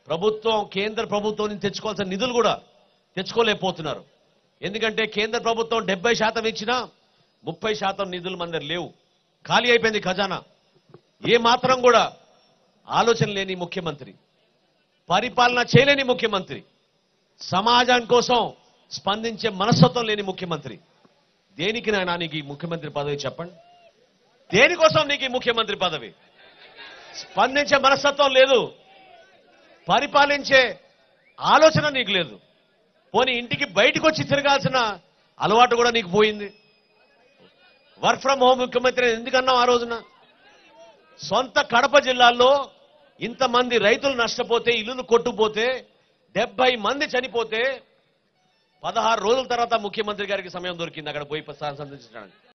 ప్రభుత్వం కేంద్ర ప్రభుత్వం నుంచి తెచ్చుకోవాల్సిన నిధులు కూడా తెచ్చుకోలేకపోతున్నారు ఎందుకంటే కేంద్ర ప్రభుత్వం డెబ్బై శాతం ఇచ్చినా ముప్పై శాతం నిధులు మన దగ్గర లేవు ఖాళీ అయిపోయింది ఖజానా ఏ మాత్రం కూడా ఆలోచన లేని ముఖ్యమంత్రి పరిపాలన చేయలేని ముఖ్యమంత్రి సమాజం కోసం స్పందించే మనస్తత్వం లేని ముఖ్యమంత్రి దేనికి నాయనా నీకు ఈ ముఖ్యమంత్రి పదవి చెప్పండి దేనికోసం నీకు ఈ ముఖ్యమంత్రి పదవి స్పందించే మనస్తత్వం లేదు పరిపాలించే ఆలోచన నీకు లేదు పోనీ ఇంటికి బయటకు వచ్చి తిరగాల్సిన అలవాటు కూడా నీకు పోయింది వర్క్ ఫ్రం హోమ్ ముఖ్యమంత్రి ఎందుకన్నావు ఆ రోజున సొంత కడప జిల్లాలో ఇంతమంది రైతులు నష్టపోతే ఇల్లులు కొట్టుపోతే డెబ్బై మంది చనిపోతే పదహారు రోజుల తర్వాత ముఖ్యమంత్రి గారికి సమయం దొరికింది అక్కడ పోయి సందర్శించడానికి